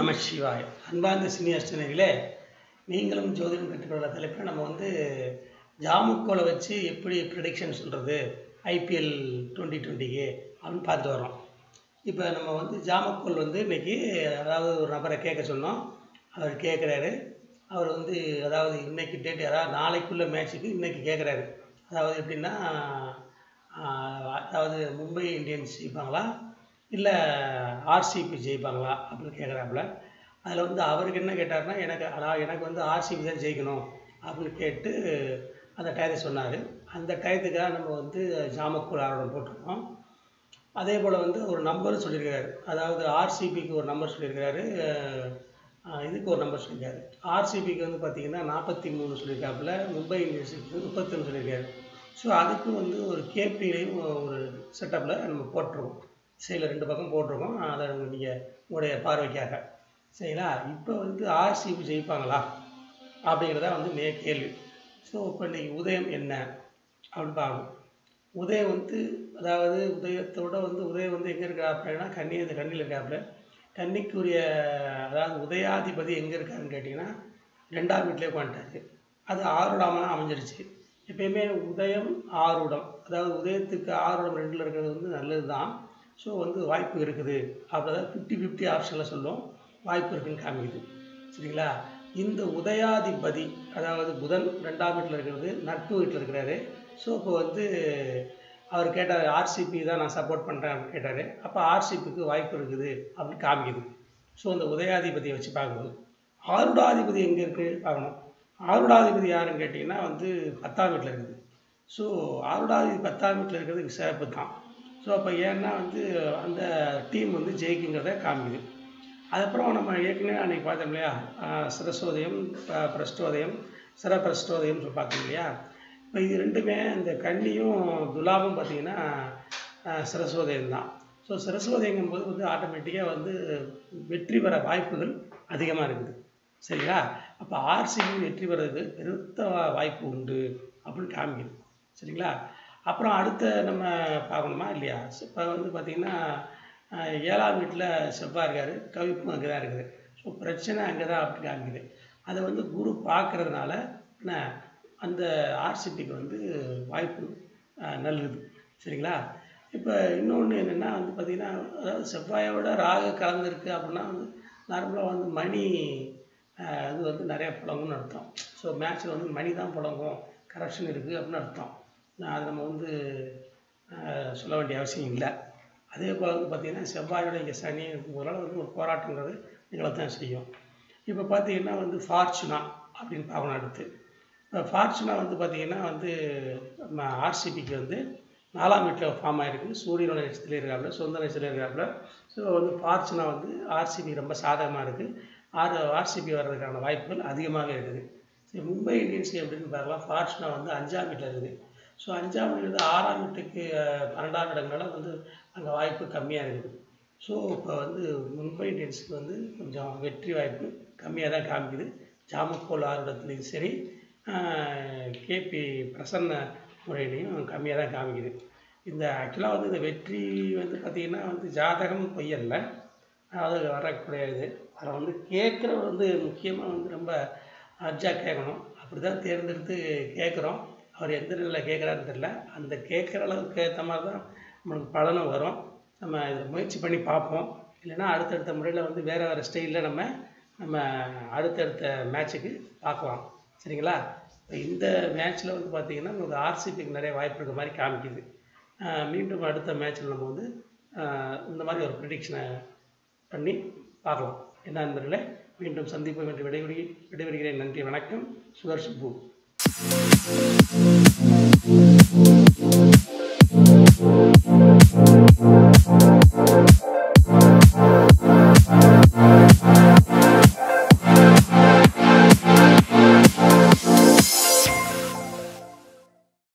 நம சிவாய அன்பார்ந்த சினியாஸ்டனர்களே நீங்களும் ஜோதிடம் கற்றுக்கொள்ள தலைப்பில் நம்ம வந்து ஜாமுக்கோலை வச்சு எப்படி ப்ரிடிக்ஷன் சொல்கிறது ஐபிஎல் டுவெண்ட்டி டுவெண்ட்டிக்கு அப்படின்னு பார்த்துட்டு வரோம் இப்போ நம்ம வந்து ஜாமக்கோல் வந்து இன்னைக்கு அதாவது ஒரு நபரை கேட்க சொன்னோம் அவர் கேட்குறாரு அவர் வந்து அதாவது இன்னைக்கு டேட் அதாவது நாளைக்குள்ள மேட்ச்சுக்கு இன்னைக்கு கேட்குறாரு அதாவது எப்படின்னா ஆஹ், அதாவது மும்பை இந்தியன்ஸ் ஜெயிப்பாங்களா இல்லை ஆர்சிபி ஜெயிப்பாங்களா அப்படின்னு கேட்குறாப்புல அதில் வந்து அவருக்கு என்ன கேட்டாருன்னா எனக்கு அதாவது எனக்கு வந்து ஆர்சிபி தான் ஜெயிக்கணும் அப்படின்னு கேட்டு அந்த டயத்தை சொன்னார் அந்த டயத்துக்காக நம்ம வந்து ஜாமக்கூர் ஆர்வம் போட்டிருக்கோம் அதே போல் வந்து ஒரு நம்பரும் சொல்லியிருக்காரு அதாவது ஆர்சிபிக்கு ஒரு நம்பர் சொல்லியிருக்காரு அஹ் இதுக்கு ஒரு நம்பர் சொல்லியிருக்காரு ஆர்சிபிக்கு வந்து பார்த்தீங்கன்னா நாற்பத்தி மூணு சொல்லியிருக்காப்புல மும்பை இந்தியன்ஸுக்கு முப்பத்தொன்று சொல்லியிருக்காரு ஸோ அதுக்கு வந்து ஒரு கேபிலையும் ஒரு செட்டப்பில் நம்ம போட்டிருக்கோம் சைடில் ரெண்டு பக்கம் போட்டிருக்கோம் அதை நீங்கள் உங்களுடைய பார்வைக்காக சரிங்களா இப்போ வந்து ஆர்சிபி ஜெயிப்பாங்களா அப்படிங்கிறதா வந்து மே கேள்வி ஸோ இப்போ இன்னைக்கு உதயம் என்ன அப்படின்னு பார்க்கணும் உதயம் வந்து அதாவது உதயத்தோட வந்து உதயம் வந்து எங்கே இருக்காப்புலன்னா கன்னி அந்த கண்ணியில் இருக்காப்புல கன்னிக்குரிய அதாவது உதயாதிபதி எங்கே இருக்காருன்னு கேட்டிங்கன்னா ரெண்டாம் வீட்டிலே உட்காந்துட்டாரு அது ஆறுடாமலாம் அமைஞ்சிருச்சு எப்பயுமே உதயம் ஆறுடம் அதாவது உதயத்துக்கு ஆறுடம் ரெண்டில் இருக்கிறது வந்து நல்லது தான் ஸோ வந்து வாய்ப்பு இருக்குது அப்படிதான் ஃபிஃப்டி ஃபிஃப்டி ஆப்ஷனில் சொல்லும் வாய்ப்பு இருக்குன்னு காமிக்குது சரிங்களா இந்த உதயாதிபதி அதாவது புதன் ரெண்டாம் வீட்டில் இருக்கிறது நட்பு வீட்டில் இருக்கிறாரு ஸோ இப்போ வந்து அவர் கேட்டார் ஆர்சிபி தான் நான் சப்போர்ட் பண்ணுறேன் அப்படின்னு கேட்டார் அப்போ ஆர்சிபிக்கு வாய்ப்பு இருக்குது அப்படின்னு காமிக்குது ஸோ இந்த உதயாதிபதியை வச்சு பார்க்கும்போது ஆருடாதிபதி எங்கே இருக்குது பார்க்கணும் ஆருடாதிபதி யாருன்னு கேட்டிங்கன்னா வந்து பத்தாம் வீட்டில் இருக்குது ஸோ ஆருடாதிபதி பத்தாம் வீட்டில் இருக்கிறது சிறப்பு தான் ஸோ அப்போ ஏன்னா வந்து அந்த டீம் வந்து ஜெயிக்குங்கிறத காமிக்குது அதுக்கப்புறம் நம்ம ஏற்கனவே அன்றைக்கி பார்த்தோம் இல்லையா ஆஹ் சரஸ்வதயம் ப- பிரஷ்டோதயம் சிர பிரஷ்டோதயம் சொல்லி பார்த்தோம் இல்லையா இப்போ இது ரெண்டுமே இந்த கன்னியும் துலாமும் பார்த்தீங்கன்னா ஆஹ் சரஸ்வதயம் தான் ஸோ சரஸ்வதிங்கும் போது வந்து ஆட்டோமேட்டிக்காக வந்து வெற்றி பெற வாய்ப்புகள் அதிகமாக இருக்குது சரிங்களா அப்போ ஆர்சிபி வெற்றி பெறதுக்கு பெருத்த வா- வாய்ப்பு உண்டு அப்படின்னு காமிக்குது சரிங்களா அப்புறம் அடுத்த நம்ம பார்க்கணுமா இல்லையா இப்போ வந்து பார்த்திங்கன்னா ஆஹ் ஏழாம் வீட்டில் செவ்வாய் இருக்காரு கவிப்பும் அங்கே தான் இருக்குது ஸோ பிரச்சனை அங்கே தான் அப்படி காமிக்குது அதை வந்து குரு பார்க்கறதுனால என்ன அந்த ஆர்சிபிக்கு வந்து வாய்ப்பு ஆஹ் நல்லது சரிங்களா இப்போ இன்னொன்று என்னென்னா வந்து பார்த்திங்கன்னா அதாவது செவ்வாயோட ராகு கலந்துருக்கு அப்படின்னா வந்து நார்மலாக வந்து மணி ஆஹ் அது வந்து நிறைய புழங்கும்னு அர்த்தம் ஸோ மேட்ச்சில் வந்து மணி தான் புழங்கும் கரெக்ஷன் இருக்குது அப்படின்னு அர்த்தம் நான் அதை நம்ம வந்து ஆஹ் சொல்ல வேண்டிய அவசியம் இல்லை அதே போல் வந்து பார்த்திங்கன்னா செவ்வாயோட இங்கே சனி இருக்கும்போதெல்லாம் வந்து ஒரு போராட்டங்கிறது நிகழத்தான் செய்யும் இப்போ பார்த்தீங்கன்னா வந்து ஃபார்ச்சுனா அப்படின்னு பார்க்கணும் அடுத்து இப்போ ஃபார்ச்சுனா வந்து பார்த்திங்கன்னா வந்து நம்ம ஆர்சிபிக்கு வந்து நாலாம் வீட்டில் ஃபார்ம் ஆகிருக்கு சூரியனோட நட்சத்திரம் இருக்காப்புல சொந்த நட்சத்திரம் இருக்காப்புல ஸோ வந்து ஃபார்ச்சுனா வந்து ஆர்சிபி ரொம்ப சாதகமாக இருக்குது ஆர் ஆர்சிபி வர்றதுக்கான வாய்ப்புகள் அதிகமாகவே இருக்குது சரி மும்பை இந்தியன்ஸ் எப்படின்னு பார்க்கலாம் ஃபார்ச்சுனா வந்து அஞ்சாம் வீட்டில் இருக்குது ஸோ அஞ்சாம் வீடு ஆறாம் வீட்டுக்கு அஹ், பன்னெண்டாம் இடங்களால வந்து அங்கே வாய்ப்பு கம்மியாக இருக்குது ஸோ இப்போ வந்து மும்பை இந்தியன்ஸுக்கு வந்து கொஞ்சம் வெற்றி வாய்ப்பு கம்மியாக தான் காமிக்குது ஜாமக்கோல் ஆர்வத்துலேயும் சரி கேபி பிரசன்ன முறையிலையும் கம்மியாக தான் காமிக்குது இந்த ஆக்சுவலாக வந்து இந்த வெற்றி வந்து பார்த்திங்கன்னா வந்து ஜாதகம் பொய்யல்ல அதாவது வரக்கூடிய இது அதில் வந்து கேட்குறவர் வந்து முக்கியமாக வந்து ரொம்ப அர்ஜாக கேட்கணும் அப்படி தான் தேர்ந்தெடுத்து கேட்குறோம் அவர் எந்த நிலையில் கேட்குறாருன்னு தெரில அந்த கேட்குற அளவுக்கு ஏற்ற மாதிரி தான் நம்மளுக்கு பலனும் வரும் நம்ம இதில் முயற்சி பண்ணி பார்ப்போம் இல்லைன்னா அடுத்தடுத்த முறையில் வந்து வேறு வேறு ஸ்டைலில் நம்ம நம்ம அடுத்தடுத்த மேட்ச்சுக்கு பார்க்கலாம் சரிங்களா இப்போ இந்த மேட்ச்சில் வந்து பார்த்திங்கன்னா உங்களுக்கு ஆர்சிபிக்கு நிறைய வாய்ப்பு இருக்க மாதிரி காமிக்குது ஆஹ் மீண்டும் அடுத்த மேட்ச்சில் நம்ம வந்து ஆஹ் இந்த மாதிரி ஒரு ப்ரிடிக்ஷனை பண்ணி பார்க்கலாம் என்ன நண்பர்களே மீண்டும் சந்திப்போம் என்று விடைபெறி விடைபெறுகிறேன் நன்றி வணக்கம் சுதர் சுப்பு